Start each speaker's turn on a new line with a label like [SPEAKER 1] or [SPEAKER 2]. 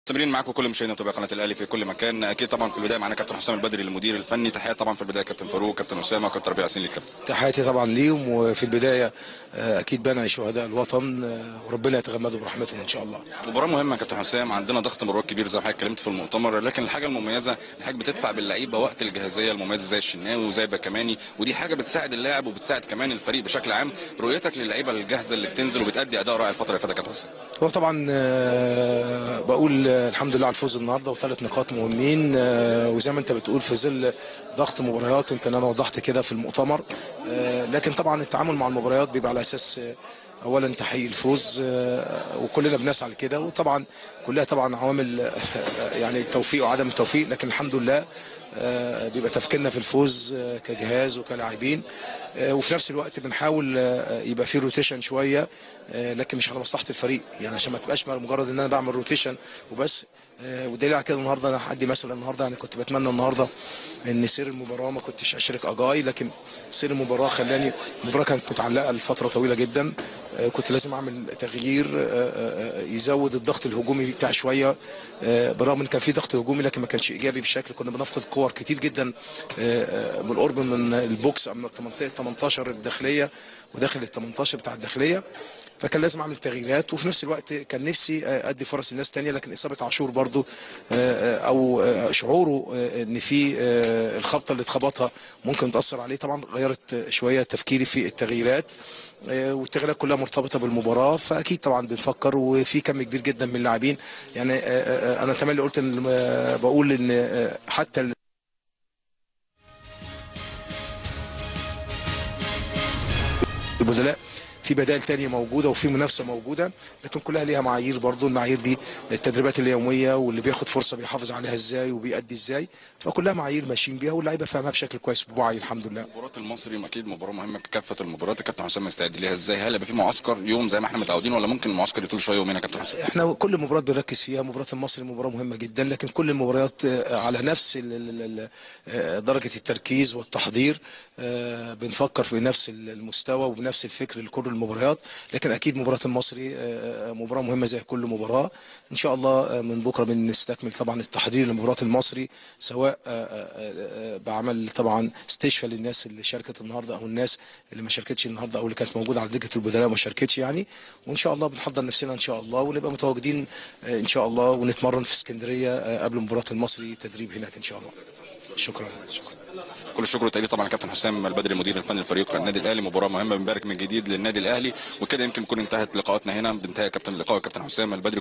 [SPEAKER 1] مستمرين معاكم كل مشاهدينا متابعي قناه الاهلي في كل مكان اكيد طبعا في البدايه معانا كابتن حسام البدري المدير الفني تحيات طبعا في البدايه كابتن فاروق كابتن اسامه وكابتن ربيع ياسين للكابتن
[SPEAKER 2] تحياتي طبعا ليهم وفي البدايه آه، اكيد بنعي شهداء الوطن آه، وربنا يتغمدوا برحمتهم ان شاء الله
[SPEAKER 1] مباراه مهمه يا كابتن حسام عندنا ضغط مباريات كبير زي ما حضرتك اتكلمت في المؤتمر لكن الحاجه المميزه ان حضرتك بتدفع باللعيبه وقت الجاهزيه المميزه زي الشناوي وزي باكماني ودي حاجه بتساعد اللاعب وبتساعد كمان الفريق بشكل عام رؤيتك للعيبه الجاهزه اللي بتنزل وبتادي اداء رائع الفتره اللي فاتت يا كابتن حسام
[SPEAKER 2] هو طبعا آه، بقول آه، الحمد لله على الفوز النهارده وثلاث نقاط مهمين آه، وزي ما انت بتقول في ظل ضغط مباريات يمكن انا وضحت كده في المؤتمر آه، لكن طبعا التعامل مع المباريات بيبقى على اساس آه، اولا تحقيق الفوز آه، وكلنا بنسعى لكده وطبعا كلها طبعا عوامل آه، يعني التوفيق وعدم التوفيق لكن الحمد لله آه، بيبقى تفكيرنا في الفوز آه، كجهاز وكلاعبين آه، وفي نفس الوقت بنحاول آه، يبقى في روتيشن شويه آه، لكن مش على مصلحه الفريق يعني عشان ما تبقاش مجرد ان انا بعمل روتيشن وبس آه، والدليل على كده النهارده انا هدي مثلا النهارده يعني كنت بتمنى النهارده ان سير المباراه ما كنتش اشرك اجاي لكن سير المباراه خلاني المباراه كانت متعلقه لفتره طويله جدا آه، كنت لازم اعمل تغيير آه، آه، آه، يزود الضغط الهجومي بتاعي شويه آه، بالرغم ان كان في ضغط هجومي لكن ما كانش ايجابي بشكل كنا بنفقد كور كتير جدا آه، آه، من قرب من البوكس من منطقه 18 الداخليه وداخل ال 18 بتاع الداخليه فكان لازم اعمل تغييرات وفي نفس الوقت كان نفسي آه، ادي فرص لناس تانية لكن اصابه عاشور برضو آه، آه، او آه، شعوره آه، ان في آه، الخبطه اللي اتخبطها ممكن تاثر عليه طبعا غيرت آه، شويه تفكيري في التغييرات آه، والتغييرات كلها مرتبطه بالمباراه فاكيد طبعا بنفكر وفي كم كبير جدا من اللاعبين يعني آه، آه، آه، انا تملي قلت ان آه، بقول ان آه، حتى ال- البدلاء في بدائل تانية موجودة وفي منافسة موجودة لكن كلها ليها معايير برضو المعايير دي التدريبات اليومية واللي بياخد فرصة بيحافظ عليها ازاي وبيأدي ازاي فكلها معايير ماشيين بيها واللعيبة فاهمها بشكل كويس بوعي الحمد لله
[SPEAKER 1] مباراه المصري اكيد مباراه مهمه كافه المباريات الكابتن حسام مستعد ليها ازاي هل هيبقى في معسكر يوم زي ما احنا متعودين ولا ممكن المعسكر يطول شويه يومين يا كابتن حسام
[SPEAKER 2] احنا كل مباراة بنركز فيها مباراة المصري مباراة مهمة جدا لكن كل المباريات آه، على نفس ال- ال- ال- آه، درجة التركيز والتحضير آه، بنفكر في نفس المستوى وبنفس الفكر لكل المباريات لكن اكيد مباراة المصري آه، آه، مباراة مهمة زي كل مباراة ان شاء الله آه، من بكرة بنستكمل طبعا التحضير لمباراة المصري سواء آه، آه، آه، بعمل طبعا استشفاء للناس اللي شاركت النهارده او الناس اللي ما شاركتش النهارده او اللي كانت موجوده على دكه البدلاء وما شاركتش يعني وان شاء الله بنحضر نفسنا ان شاء الله ونبقى متواجدين آه، ان شاء الله ونتمرن في اسكندريه آه، قبل مباراه المصري تدريب هناك ان شاء الله شكرا شكرا
[SPEAKER 1] كل الشكر والتقدير طبعا لكابتن حسام البدري المدير الفني لفريق النادي الاهلي مباراه مهمه بنبارك من جديد للنادي الاهلي وكده يمكن تكون انتهت لقاءاتنا هنا بانتهاء كابتن اللقاء كابتن حسام البدري